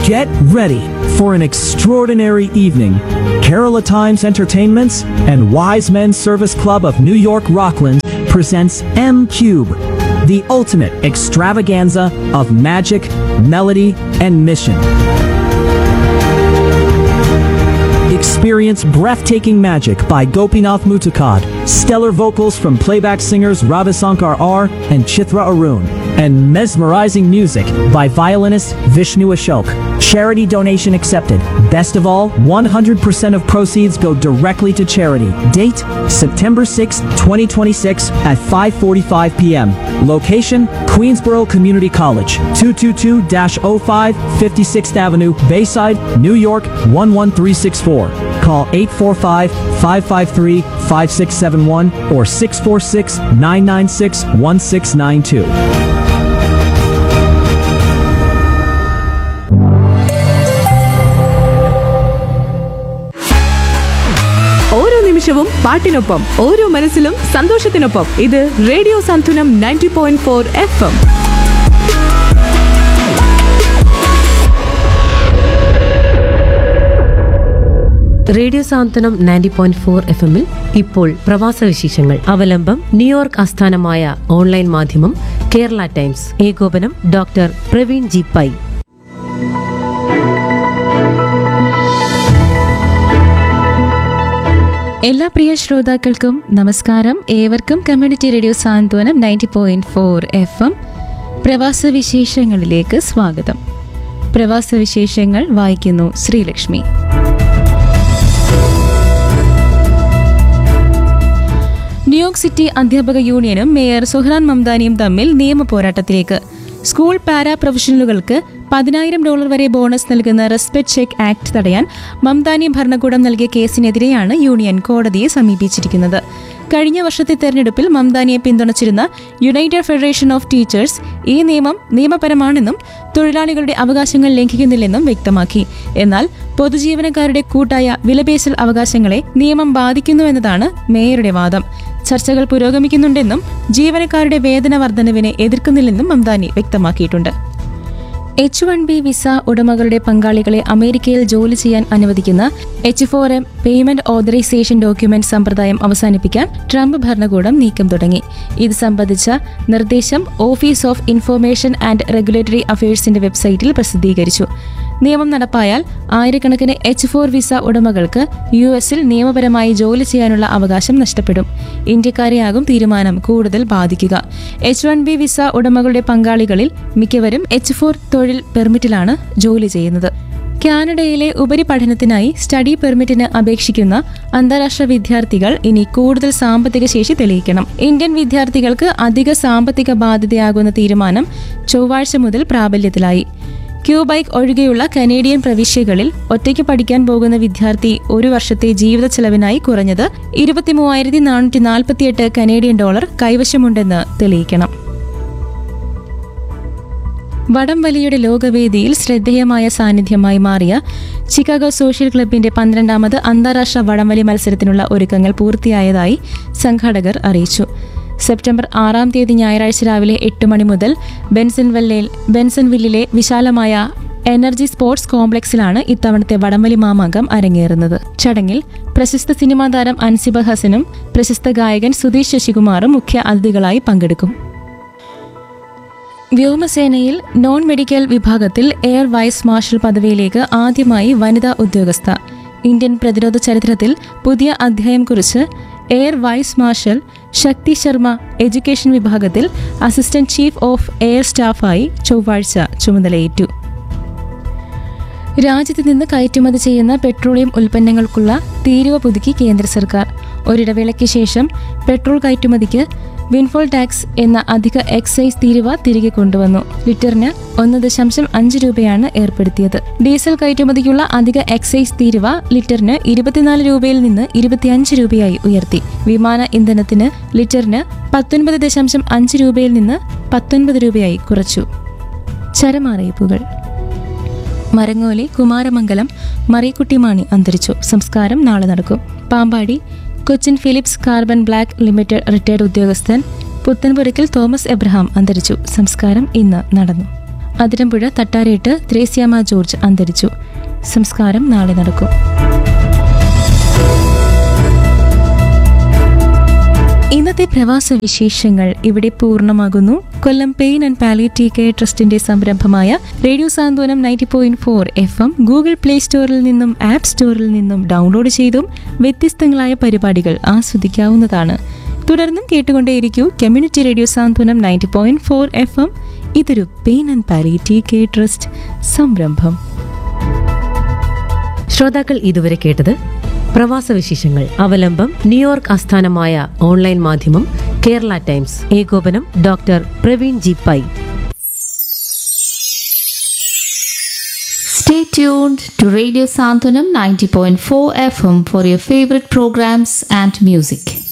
Get ready for an extraordinary evening. Kerala Times Entertainments and Wise Men Service Club of New York Rockland presents M Cube, the ultimate extravaganza of magic, melody, and mission. Experience breathtaking magic by Gopinath Mutukad, stellar vocals from playback singers Ravisankar R and Chithra Arun, and mesmerizing music by violinist Vishnu Ashok. Charity donation accepted. Best of all, 100% of proceeds go directly to charity. Date September 6, 2026 at 5:45 p.m. Location Queensboro Community College, 222-05 56th Avenue, Bayside, New York 11364. Call 845-553-5671 or 646-996-1692. ഓരോ നിമിഷവും പാട്ടിനൊപ്പം ഓരോ മനസ്സിലും സന്തോഷത്തിനൊപ്പം ഇത് radio സന്തുലം ninety point four F M radio Santhwanam ninety point four F എമ്മിൽ ഇപ്പോൾ പ്രവാസ വിശേഷങ്ങൾ അവലംബം ന്യൂയോർക്ക് ആസ്ഥാനമായ ഓൺലൈൻ മാധ്യമം കേരള ടൈംസ് ഏകോപനം ഡോക്ടർ പ്രവീൺ ജി പൈ എല്ലാ പ്രിയ ശ്രോതാക്കൾക്കും നമസ്കാരം ഏവർക്കും community radio Santhwanam ninety point four F M പ്രവാസ വിശേഷങ്ങളിലേക്ക് സ്വാഗതം പ്രവാസ വിശേഷങ്ങൾ വായിക്കുന്നു ശ്രീലക്ഷ്മി ന്യൂയോർക്ക് സിറ്റി അധ്യാപക യൂണിയനും മേയർ സുഹ്റാൻ മംദാനിയും തമ്മിൽ നിയമ പോരാട്ടത്തിലേക്ക് സ്കൂൾ പാരാ പ്രൊഫഷണലുകൾക്ക് പതിനായിരം ഡോളർ വരെ ബോണസ് നൽകുന്ന റെസ്പെക്ട് ചെക്ക് ആക്ട് തടയാൻ മംദാനി ഭരണകൂടം നൽകിയ കേസിനെതിരെയാണ് യൂണിയൻ കോടതിയെ സമീപിച്ചിരിക്കുന്നത് കഴിഞ്ഞ വർഷത്തെ തെരഞ്ഞെടുപ്പിൽ മംദാനിയെ പിന്തുണച്ചിരുന്ന യുണൈറ്റഡ് ഫെഡറേഷൻ ഓഫ് ടീച്ചേഴ്സ് ഈ നിയമം നിയമപരമാണെന്നും തൊഴിലാളികളുടെ അവകാശങ്ങൾ ലംഘിക്കുന്നില്ലെന്നും വ്യക്തമാക്കി എന്നാൽ പൊതുജീവനക്കാരുടെ കൂട്ടായ വിലപേശൽ അവകാശങ്ങളെ നിയമം ബാധിക്കുന്നുവെന്നതാണ് മേയറുടെ വാദം ചർച്ചകൾ പുരോഗമിക്കുന്നുണ്ടെന്നും ജീവനക്കാരുടെ വേതന വർധനവിനെ എതിർക്കുന്നില്ലെന്നും മംദാനി വ്യക്തമാക്കിയിട്ടുണ്ട് എച്ച് വൺ ബി വിസ ഉടമകളുടെ പങ്കാളികളെ അമേരിക്കയിൽ ജോലി ചെയ്യാൻ അനുവദിക്കുന്ന H four M payment authorisation document സമ്പ്രദായം അവസാനിപ്പിക്കാൻ ട്രംപ് ഭരണകൂടം നീക്കം തുടങ്ങി ഇത് സംബന്ധിച്ച നിർദ്ദേശം Office of Information and Regulatory അഫയേഴ്സിന്റെ വെബ്സൈറ്റിൽ പ്രസിദ്ധീകരിച്ചു നിയമം നടപ്പായാൽ ആയിരക്കണക്കിന് എച്ച് ഫോർ വിസ ഉടമകൾക്ക് യു എസിൽ നിയമപരമായി ജോലി ചെയ്യാനുള്ള അവകാശം നഷ്ടപ്പെടും ഇന്ത്യക്കാരെയാകും തീരുമാനം കൂടുതൽ ബാധിക്കുക എച്ച് വൺ ബി വിസ ഉടമകളുടെ പങ്കാളികളിൽ മിക്കവരും എച്ച് ഫോർ തൊഴിൽ പെർമിറ്റിലാണ് ജോലി ചെയ്യുന്നത് കാനഡയിലെ ഉപരിപഠനത്തിനായി സ്റ്റഡി പെർമിറ്റിന് അപേക്ഷിക്കുന്ന അന്താരാഷ്ട്ര വിദ്യാർത്ഥികൾ ഇനി കൂടുതൽ സാമ്പത്തിക ശേഷി തെളിയിക്കണം ഇന്ത്യൻ വിദ്യാർത്ഥികൾക്ക് അധിക സാമ്പത്തിക ബാധ്യതയാകുന്ന തീരുമാനം ചൊവ്വാഴ്ച മുതൽ പ്രാബല്യത്തിലായി ക്യൂബൈക്ക് ഒഴികെയുള്ള കനേഡിയൻ പ്രവിശ്യകളിൽ ഒറ്റയ്ക്ക് പഠിക്കാൻ പോകുന്ന വിദ്യാർത്ഥി ഒരു വർഷത്തെ ജീവിത ചെലവിനായി കുറഞ്ഞത് ഇരുപത്തിമൂവായിരത്തി നാനൂറ്റി നാൽപ്പത്തിയെട്ട് കനേഡിയൻ ഡോളർ കൈവശമുണ്ടെന്ന് തെളിയിക്കണം വടംവലിയുടെ ലോകവേദിയിൽ ശ്രദ്ധേയമായ സാന്നിധ്യമായി മാറിയ ചിക്കാഗോ സോഷ്യൽ ക്ലബിന്റെ പന്ത്രണ്ടാമത് അന്താരാഷ്ട്ര വടംവലി മത്സരത്തിനുള്ള ഒരുക്കങ്ങൾ പൂർത്തിയായതായി സംഘാടകർ അറിയിച്ചു സെപ്റ്റംബർ ആറാം തീയതി ഞായറാഴ്ച രാവിലെ എട്ട് മണി മുതൽ ബെൻസൺവെല്ലയിൽ ബെൻസൺവില്ലിലെ വിശാലമായ എനർജി സ്പോർട്സ് കോംപ്ലക്സിലാണ് ഇത്തവണത്തെ വടംവലി മാമാങ്കം അരങ്ങേറുന്നത് ചടങ്ങിൽ പ്രശസ്ത സിനിമാ താരം അൻസിബ ഹസനും പ്രശസ്ത ഗായകൻ സുധീഷ് ശശികുമാറും മുഖ്യ അതിഥികളായി പങ്കെടുക്കും വ്യോമസേനയിൽ നോൺ മെഡിക്കൽ വിഭാഗത്തിൽ എയർ വൈസ് മാർഷൽ പദവിയിലേക്ക് ആദ്യമായി വനിതാ ഉദ്യോഗസ്ഥ ഇന്ത്യൻ പ്രതിരോധ ചരിത്രത്തിൽ പുതിയ അധ്യായം കുറിച്ച് air vice marshal Shakti Sharma education വിഭാഗത്തിൽ അസിസ്റ്റന്റ് ചീഫ് ഓഫ് എയർ സ്റ്റാഫായി ചൊവ്വാഴ്ച ചുമതലയേറ്റു രാജ്യത്ത് നിന്ന് കയറ്റുമതി ചെയ്യുന്ന പെട്രോളിയം ഉൽപ്പന്നങ്ങൾക്കുള്ള തീരുവ പുതുക്കി കേന്ദ്ര സർക്കാർ ഒരിടവേളയ്ക്ക് ശേഷം പെട്രോൾ കയറ്റുമതിക്ക് വിൻഫോൾ ടാക്സ് എന്ന അധിക എക്സൈസ് തീരുവ തിരികെ കൊണ്ടുവന്നു ലിറ്ററിന് ഒന്ന് ദശാംശം അഞ്ച് രൂപയാണ് ഏർപ്പെടുത്തിയത് ഡീസൽ കയറ്റുമതിക്കുള്ള അധിക എക്സൈസ് തീരുവ ലിറ്ററിന് ഇരുപത്തിനാല് രൂപയിൽ നിന്ന് ഇരുപത്തിയഞ്ച് രൂപയായി ഉയർത്തി വിമാന ഇന്ധനത്തിന് ലിറ്ററിന് പത്തൊൻപത് ദശാംശം അഞ്ച് രൂപയിൽ നിന്ന് പത്തൊൻപത് രൂപയായി കുറച്ചു ചരമറിയിപ്പുകൾ മരങ്ങോലി കുമാരമംഗലം മറിയക്കുട്ടിമാണി അന്തരിച്ചു സംസ്കാരം നാളെ നടക്കും Pampady Cochin Philips carbon black limited retired ഉദ്യോഗസ്ഥൻ പുത്തൻപുരയ്ക്കൽ തോമസ് എബ്രഹാം അന്തരിച്ചു സംസ്കാരം ഇന്ന് നടന്നു അതിരമ്പുഴ തട്ടാരേട്ട് ത്രേസ്യാമ ജോർജ് അന്തരിച്ചു സംസ്കാരം നാളെ നടക്കും ഇന്നത്തെ പ്രവാസ വിശേഷങ്ങൾ ഇവിടെ പൂർണ്ണമാകുന്നു Kollam pain and palliative care ട്രസ്റ്റിന്റെ സംരംഭമായ radio Santhwanam ninety point four F M Google play സ്റ്റോറിൽ നിന്നും ആപ്പ് സ്റ്റോറിൽ നിന്നും ഡൗൺലോഡ് ചെയ്തും വ്യത്യസ്തങ്ങളായ പരിപാടികൾ ആസ്വദിക്കാവുന്നതാണ് തുടർന്നും കേട്ടുകൊണ്ടേയിരിക്കൂ community radio Santhwanam ninety point four F M ഇതൊരു pain and palliative care trust സംരംഭം ശ്രോതാക്കൾ ഇതുവരെ കേട്ടത് പ്രവാസ വിശേഷങ്ങൾ അവലംബം ന്യൂയോർക്ക് ആസ്ഥാനമായ ഓൺലൈൻ മാധ്യമം കേരള ടൈംസ് ഏകോപനം doctor Praveen G Pai Stay tuned to Radio Santanam 90.4 FM for your favorite programs and music.